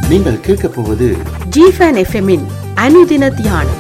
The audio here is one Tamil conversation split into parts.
நீங்கள் கேட்கப் போவது ஜிஃபன் எஃப்எம்மின் அனுதின தியானம்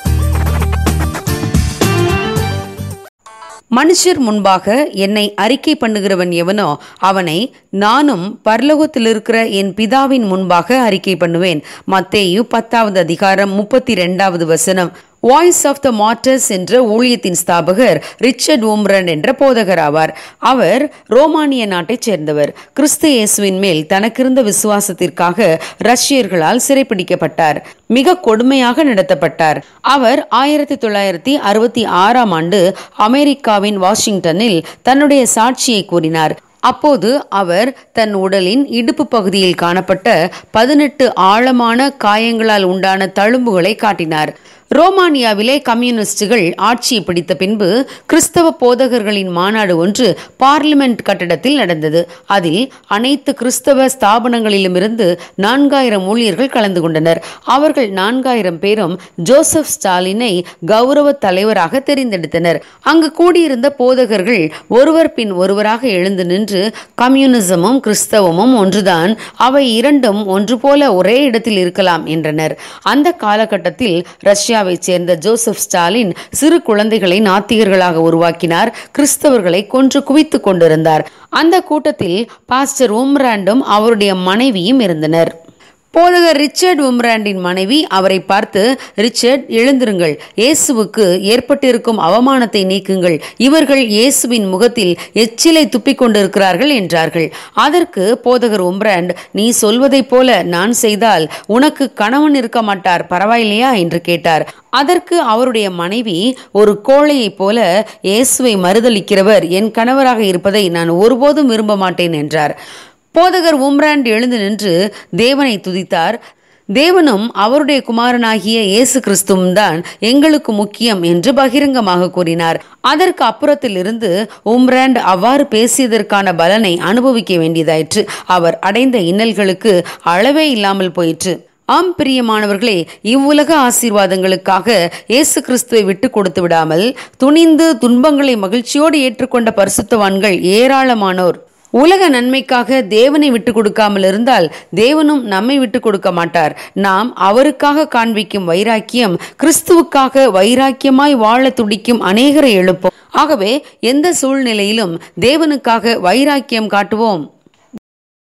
மனுஷர் முன்பாக என்னை அறிக்கை பண்ணுகிறவன் எவனோ அவனை நானும் பரலோகத்தில் இருக்கிற என் பிதாவின் முன்பாக அறிக்கை பண்ணுவேன் மத்தேயு பத்தாவது அதிகாரம் முப்பத்தி ரெண்டாவது வசனம் வாய்ஸ் ஆஃப் த மார்டர்ஸ் என்ற ஊழியத்தின் ஸ்தாபகர் ரிச்சர்ட் ஓம்ரன் என்ற போதகர் ஆவார் அவர் ரோமானிய நாட்டைச் சேர்ந்தவர் கிறிஸ்து இயேசுவின் மேல் தனக்கிருந்த விசுவாசத்திற்காக ரஷ்யர்களால் சிறைப்பிடிக்கப்பட்டார் மிக கொடுமையாக நடத்தப்பட்டார் அவர் ஆயிரத்தி தொள்ளாயிரத்தி அறுபத்தி ஆறாம் ஆண்டு அமெரிக்காவின் வாஷிங்டனில் தன்னுடைய சாட்சியை கூறினார் அப்போது அவர் தன் உடலின் இடுப்பு பகுதியில் காணப்பட்ட பதினெட்டு ஆழமான காயங்களால் உண்டான தழும்புகளை காட்டினார் ரோமானியாவிலே கம்யூனிஸ்டுகள் ஆட்சியை பிடித்த பின்பு கிறிஸ்தவ போதகர்களின் மாநாடு ஒன்று பார்லிமெண்ட் கட்டடத்தில் நடந்தது அதில் அனைத்து கிறிஸ்தவ ஸ்தாபனங்களிலுமிருந்து நான்காயிரம் ஊழியர்கள் கலந்து கொண்டனர் அவர்கள் நான்காயிரம் பேரும் ஜோசப் ஸ்டாலினை கௌரவ தலைவராக தெரிந்தெடுத்தனர் அங்கு கூடியிருந்த போதகர்கள் ஒருவர் பின் ஒருவராக எழுந்து நின்று கம்யூனிசமும் கிறிஸ்தவமும் ஒன்றுதான் அவை இரண்டும் ஒன்று போல ஒரே இடத்தில் இருக்கலாம் என்றனர் அந்த காலகட்டத்தில் ரஷ்யாவைச் சேர்ந்த ஜோசப் ஸ்டாலின் சிறு குழந்தைகளை நாத்திகர்களாக உருவாக்கினார் கிறிஸ்தவர்களை கொன்று குவித்துக் கொண்டிருந்தார் அந்த கூட்டத்தில் பாஸ்டர் உம்ராண்டும் அவருடைய மனைவியும் இருந்தனர் போதகர் ரிச்சர்ட் உம்ராண்டின் மனைவி அவரை பார்த்து ரிச்சர்ட் எழுந்திருங்கள் இயேசுவுக்கு ஏற்பட்டிருக்கும் அவமானத்தை நீக்குங்கள் இவர்கள் இயேசுவின் முகத்தில் எச்சிலை துப்பிக் கொண்டிருக்கிறார்கள் என்றார்கள் அதற்கு போதகர் உம்ராண்ட் நீ சொல்வதைப் போல நான் செய்தால் உனக்கு கணவன் இருக்க மாட்டார் பரவாயில்லையா என்று கேட்டார் அதற்கு அவருடைய மனைவி ஒரு கோழையைப் போல இயேசுவை மறுதளிக்கிறவர் என் கணவராக இருப்பதை நான் ஒருபோதும் விரும்ப மாட்டேன் என்றார் போதகர் உம்ராண்ட் எழுந்து நின்று தேவனை துதித்தார் தேவனும் அவருடைய குமாரனாகிய இயேசு கிறிஸ்துவும் தான் எங்களுக்கு முக்கியம் என்று பகிரங்கமாக கூறினார் அதற்கு அப்புறத்தில் இருந்து உம்ராண்ட் அவ்வாறு பேசியதற்கான பலனை அனுபவிக்க வேண்டியதாயிற்று அவர் அடைந்த இன்னல்களுக்கு அளவே இல்லாமல் போயிற்று ஆம் பிரியமானவர்களே இவ்வுலக ஆசீர்வாதங்களுக்காக இயேசு கிறிஸ்துவை விட்டு கொடுத்து விடாமல் துணிந்து துன்பங்களை மகிழ்ச்சியோடு ஏற்றுக்கொண்ட பரிசுத்தவான்கள் ஏராளமானோர் உலக நன்மைக்காக தேவனை விட்டு கொடுக்காமல் இருந்தால் தேவனும் நம்மை விட்டு கொடுக்க மாட்டார் நாம் அவருக்காக காண்பிக்கும் வைராக்கியம் கிறிஸ்துவுக்காக வைராக்கியமாய் வாழ துடிக்கும் அநேகரை எழுப்போம் ஆகவே எந்த சூழ்நிலையிலும் தேவனுக்காக வைராக்கியம் காட்டுவோம்